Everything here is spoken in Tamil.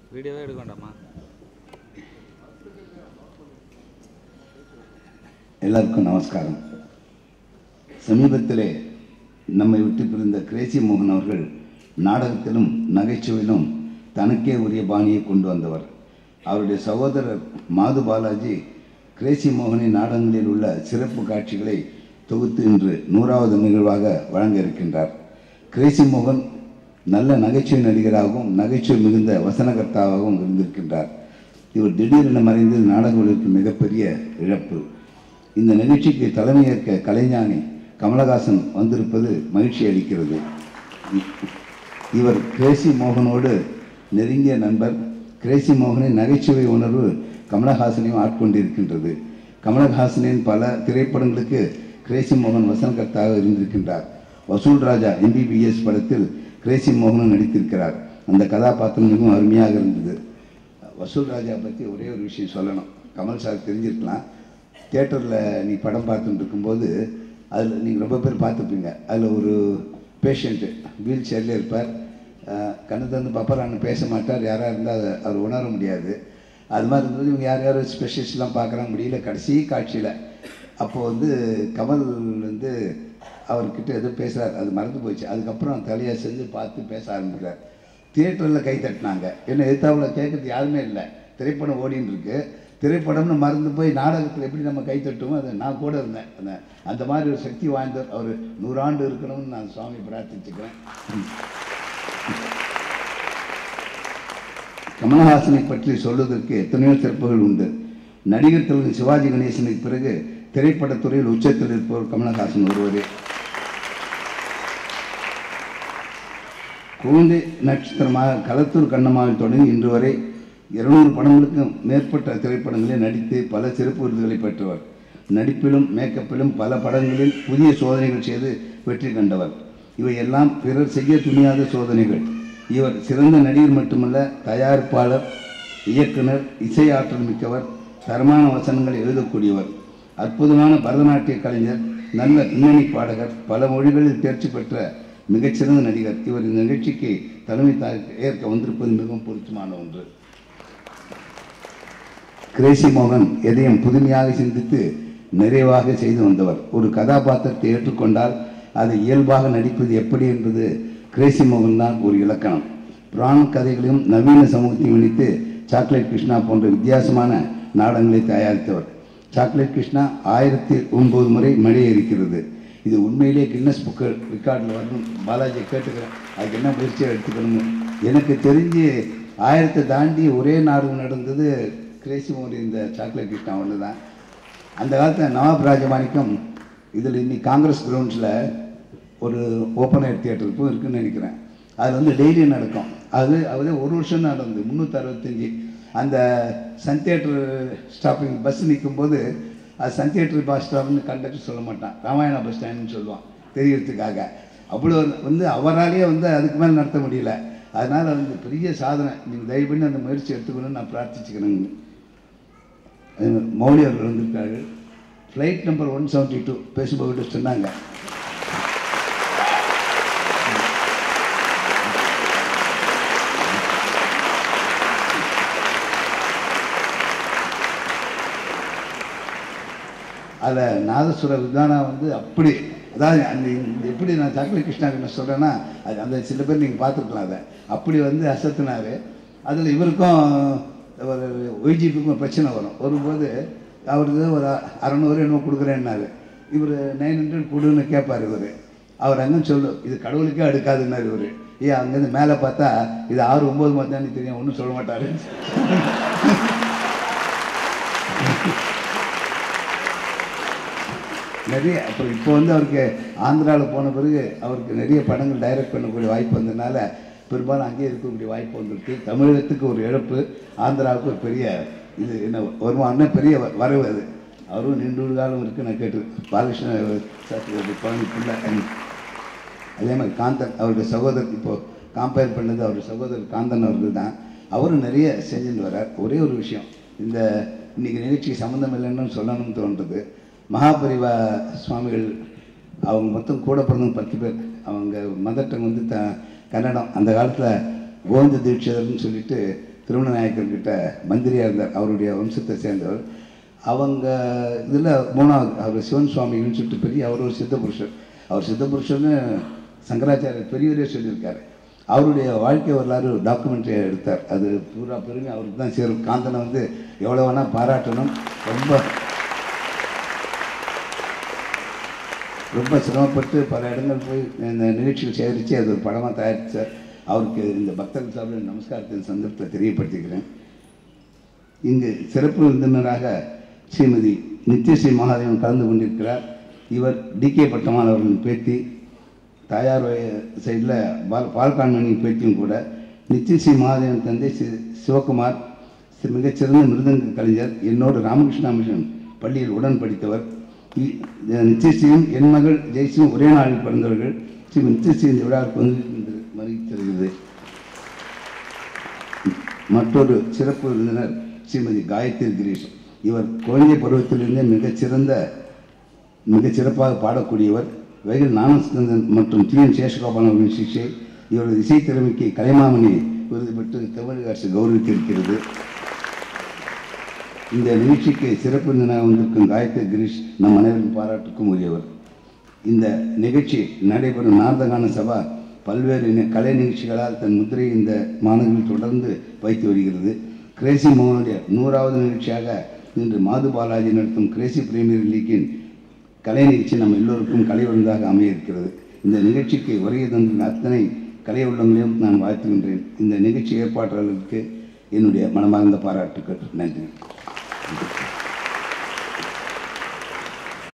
வீடியோவே எடுக்க வேண்டாமா எல்லாருக்கும் நமஸ்காரம் சமீபத்திலே நம்மை விட்டு பிரிந்த கிரேசி மோகன் அவர்கள் நாடகத்திலும் நகைச்சுவையிலும் தனக்கே உரிய பாணியை கொண்டு வந்தவர் அவருடைய சகோதரர் மாது பாலாஜி கிரேசி மோகனின் நாடகங்களில் உள்ள சிறப்பு காட்சிகளை தொகுத்து இன்று நூறாவது நிகழ்வாக வழங்க இருக்கின்றார் கிரேசி மோகன் நல்ல நகைச்சுவை நடிகராகவும் நகைச்சுவை மிகுந்த வசனகர்த்தாவாகவும் இருந்திருக்கின்றார் இவர் திடீரென மறைந்தது நாடக உலகிற்கு மிகப்பெரிய இழப்பு இந்த நிகழ்ச்சிக்கு தலைமையேற்க கலைஞானி கமலஹாசன் வந்திருப்பது மகிழ்ச்சி அளிக்கிறது இ- இவர் கிரேசி மோகனோடு நெருங்கிய நண்பர் கிரேசி மோகனின் நகைச்சுவை உணர்வு கமலஹாசனையும் ஆட்கொண்டிருக்கின்றது கமலஹாசனின் பல திரைப்படங்களுக்கு கிரேசி மோகன் வசனகர்த்தாக இருந்திருக்கின்றார் வசூல் ராஜா எம்பிபிஎஸ் படத்தில் கிரேசி மோகனும் நடித்திருக்கிறார் அந்த கதாபாத்திரம் மிகவும் அருமையாக இருந்தது வசூல் ராஜா பற்றி ஒரே ஒரு விஷயம் சொல்லணும் கமல் சார் தெரிஞ்சிருக்கலாம் தியேட்டரில் நீ படம் பார்த்துட்டு இருக்கும்போது அதில் நீங்கள் ரொம்ப பேர் பார்த்துப்பீங்க அதில் ஒரு பேஷண்ட்டு வீல் சேரில் இருப்பார் அஹ், கண்ணு தந்து பப்பரான்னு பேச மாட்டார் யாராக இருந்தால் அதை அவர் உணர முடியாது அது மாதிரி இருந்தது இவங்க யார் யாரும் ஸ்பெஷலிஸ்ட்லாம் பார்க்குறாங்க முடியல கடைசி காட்சியில் அப்போ வந்து கமல் வந்து அவர்கிட்ட ஏதோ பேசுகிறார் அது மறந்து போச்சு அதுக்கப்புறம் தலையை செஞ்சு பார்த்து பேச ஆரம்பிக்கிறார் தியேட்டரில் கை தட்டினாங்க என்ன எதிர்த்தாவில் கேட்கறது யாருமே இல்லை திரைப்படம் ஓடின்னு இருக்கு திரைப்படம்னு மறந்து போய் நாடகத்தில் எப்படி நம்ம கை தட்டுமோ அது நான் கூட இருந்தேன் அந்த அந்த மாதிரி ஒரு சக்தி வாய்ந்தவர் அவர் நூறாண்டு இருக்கணும்னு நான் சுவாமி பிரார்த்திச்சுக்கிறேன் கமலஹாசனை பற்றி சொல்வதற்கு எத்தனையோ சிறப்புகள் உண்டு நடிகர் தலைவர் சிவாஜி கணேசனுக்கு பிறகு திரைப்படத்துறையில் உச்சத்தில் இருப்பவர் கமலஹாசன் ஒருவரே குழந்தை நட்சத்திரமாக களத்தூர் கண்ணம்மாவில் தொடங்கி இன்று வரை இருநூறு படங்களுக்கு மேற்பட்ட திரைப்படங்களில் நடித்து பல சிறப்பு விருதுகளை பெற்றவர் நடிப்பிலும் மேக்கப்பிலும் பல படங்களில் புதிய சோதனைகள் செய்து வெற்றி கண்டவர் இவை எல்லாம் பிறர் செய்ய துணியாத சோதனைகள் இவர் சிறந்த நடிகர் மட்டுமல்ல தயாரிப்பாளர் இயக்குனர் இசை ஆற்றல் மிக்கவர் தரமான வசனங்களை எழுதக்கூடியவர் அற்புதமான பரதநாட்டிய கலைஞர் நல்ல பின்னணி பாடகர் பல மொழிகளில் தேர்ச்சி பெற்ற மிகச்சிறந்த நடிகர் இவர் இந்த நிகழ்ச்சிக்கு தலைமை தாங்க ஏற்க வந்திருப்பது மிகவும் பொருத்தமான ஒன்று கிரேசி மோகன் எதையும் புதுமையாக சிந்தித்து நிறைவாக செய்து வந்தவர் ஒரு கதாபாத்திரத்தை ஏற்றுக்கொண்டால் அதை இயல்பாக நடிப்பது எப்படி என்பது கிரேசி மோகன் தான் ஒரு இலக்கணம் புராண கதைகளையும் நவீன சமூகத்தையும் இணைத்து சாக்லேட் கிருஷ்ணா போன்ற வித்தியாசமான நாடகங்களை தயாரித்தவர் சாக்லேட் கிருஷ்ணா ஆயிரத்தி ஒன்பது முறை மழையேறிக்கிறது இது உண்மையிலேயே கின்னஸ் புக்கு ரெக்கார்டில் வரணும் பாலாஜி கேட்டுக்கிறேன் அதுக்கு என்ன முயற்சியாக எடுத்துக்கணும்னு எனக்கு தெரிஞ்சு ஆயிரத்தை தாண்டி ஒரே நாடகம் நடந்தது கிரேசி மோகன் இந்த சாக்லேட் கிருஷ்ணா ஒன்று தான் அந்த காலத்தில் நவாப் ராஜமாணிக்கம் இதில் இன்னைக்கு காங்கிரஸ் கிரவுண்ட்ஸில் ஒரு ஓப்பன் ஏர் தியேட்டர் இப்போ இருக்குன்னு நினைக்கிறேன் அதில் வந்து டெய்லி நடக்கும் அது அது ஒரு வருஷம் நடந்தது முந்நூற்றி அறுபத்தஞ்சி அந்த சன் தியேட்டர் ஸ்டாப்பிங் பஸ் நிற்கும்போது அது சன் தியேட்டர் பஸ் ஸ்டாப்னு கண்டக்டர் சொல்ல மாட்டான் ராமாயணா பஸ் ஸ்டாண்ட்னு சொல்லுவான் தெரியறதுக்காக அவ்வளோ வந்து அவராலேயே வந்து அதுக்கு மேலே நடத்த முடியல அதனால் வந்து பெரிய சாதனை நீங்கள் தயவு பண்ணி அந்த முயற்சி எடுத்துக்கணும்னு நான் பிரார்த்திச்சுக்கிறேங்க அதே மாதிரி மௌலி அவர்கள் வந்திருக்காரு flight number one seventy two பேசுபவர்கிட்ட சொன்னாங்க அதில் நாதசுர விதானா வந்து அப்படி அதாவது அந்த இந்த எப்படி நான் சாக்லேட் கிருஷ்ணா என்ன சொல்கிறேன்னா அது அந்த சில பேர் நீங்கள் பார்த்துருக்கலாம் அதை அப்படி வந்து அசத்துனாரு அதில் இவருக்கும் ஒரு ஒய்ஜிபிக்கும் பிரச்சனை வரும் வரும்போது அவருக்கு ஒரு அறநூறு என்னமோ கொடுக்குறேன்னாரு இவர் நைன் ஹண்ட்ரட் கொடுன்னு கேட்பார் இவர் அவர் அங்கே சொல்லு இது கடவுளுக்கே அடுக்காதுன்னாரு இவர் ஏன் அங்கேருந்து மேலே பார்த்தா இது ஆறு ஒம்பது மத்தானு தெரியும் ஒன்றும் சொல்ல மாட்டாரு நிறைய அப்புறம் இப்போ வந்து அவருக்கு ஆந்திராவில் போன பிறகு அவருக்கு நிறைய படங்கள் டைரக்ட் பண்ணக்கூடிய வாய்ப்பு வந்ததுனால பெரும்பாலும் அங்கேயே இருக்கக்கூடிய வாய்ப்பு வந்திருக்கு தமிழகத்துக்கு ஒரு இழப்பு ஆந்திராவுக்கு ஒரு பெரிய இது என்ன வருமானம் பெரிய வ- வரவு அது அவரும் நீண்ட காலம் இருக்கு நான் கேட்டு பாலகிருஷ்ண சாஸ்திரி குழந்தை பிள்ளை அதே மாதிரி காந்தன் அவருடைய சகோதரர் இப்போ கம்பேர் பண்ணது அவருடைய சகோதரர் காந்தன் அவர்கள் தான் அவரும் நிறைய செஞ்சுட்டு வர்றார் ஒரே ஒரு விஷயம் இந்த இன்னைக்கு நிகழ்ச்சிக்கு சம்மந்தம் இல்லைன்னு சொல்லணும்னு தோன்றது மகாபரிவா சுவாமிகள் அவங்க மொத்தம் கூட பிறந்தவங்க பத்து பேர் அவங்க மதர் டங் வந்து த கன்னடம் அந்த காலத்தில் கோவிந்த தீட்சிதர்னு சொல்லிட்டு திருமண நாயக்கர்கிட்ட மந்திரியாக இருந்தார் அவருடைய வம்சத்தை சேர்ந்தவர் அவங்க இதில் மூணாவது அவர் சிவன் சுவாமி யூனிவர்சிட்டி பெரிய அவர் ஒரு சித்த புருஷர் அவர் சித்த புருஷர்னு சங்கராச்சாரியர் பெரியவரே சொல்லியிருக்காரு அவருடைய வாழ்க்கை வரலாறு டாக்குமெண்ட்ரி எடுத்தார் அது பூரா பெருமை அவருக்கு தான் சேரும் காந்தனை வந்து எவ்வளோ வேணால் பாராட்டணும் ரொம்ப ரொம்ப சிரமப்பட்டு பல இடங்கள் போய் இந்த நிகழ்ச்சிகள் சேகரித்து அது ஒரு படமாக தயாரித்தார் அவருக்கு இந்த பக்தர்கள் சார்பில் நமஸ்காரத்தின் சந்தர்ப்பத்தை தெரியப்படுத்திக்கிறேன் இங்கு சிறப்பு விருந்தினராக ஸ்ரீமதி நித்யஸ்ரீ மகாதேவன் கலந்து கொண்டிருக்கிறார் இவர் டி கே பட்டமான் அவர்களின் பேத்தி தாயார் சைடில் பால் பால்கான்மணியின் பேத்தியும் கூட நித்யஸ்ரீ மகாதேவன் தந்தை சி சிவகுமார் சி- மிகச்சிறந்த மிருதங்க கலைஞர் என்னோடு ராமகிருஷ்ணா மிஷன் பள்ளியில் உடன் படித்தவர் இ- நித்யஸ்ரீயும் என் மகள் ஜெய்ஸ்ரீயும் ஒரே நாளில் பிறந்தவர்கள் ஸ்ரீ நித்யஸ்ரீ இந்த விழாவுக்கு வந்து மறுத்தருகிறது மற்றொரு சிறப்பு விருந்தினர் ஸ்ரீமதி காயத்ரி கிரீஷ் இவர் குழந்தை பருவத்திலிருந்தே மிகச்சிறந்த மிகச் சிறப்பாக பாடக்கூடியவர் வைகல் ஞானஸ்கந்தன் மற்றும் டி என் சேஷகோபால் அவர்களின் சிகிச்சை இவரது இசை திறமைக்கு கலைமாமணி விருது பெற்று தமிழக அரசு கௌரவித்திருக்கிறது இந்த நிகழ்ச்சிக்கு சிறப்பு விருந்தினராக வந்திருக்கும் காயத்ரி கிரீஷ் நம் அனைவரின் பாராட்டுக்கும் உரியவர் இந்த நிகழ்ச்சி நடைபெறும் நாரதகான சபா பல்வேறு நி- கலை நிகழ்ச்சிகளால் தன் முத்திரையை இந்த மாணவர்கள் தொடர்ந்து வைத்து வருகிறது கிரேசி மோகனுடைய நூறாவது நிகழ்ச்சியாக இன்று மாது பாலாஜி நடத்தும் கிரேசி பிரீமியர் லீக்கின் கலை நிகழ்ச்சி நம்ம எல்லோருக்கும் கலை விருந்தாக அமைய இருக்கிறது இந்த நிகழ்ச்சிக்கு வருகை தந்துள்ள அத்தனை கலை உள்ளங்களையும் நான் வாழ்த்துகின்றேன் இந்த நிகழ்ச்சி ஏற்பாட்டாளர்களுக்கு என்னுடைய மனமார்ந்த பாராட்டுக்கள் நன்றி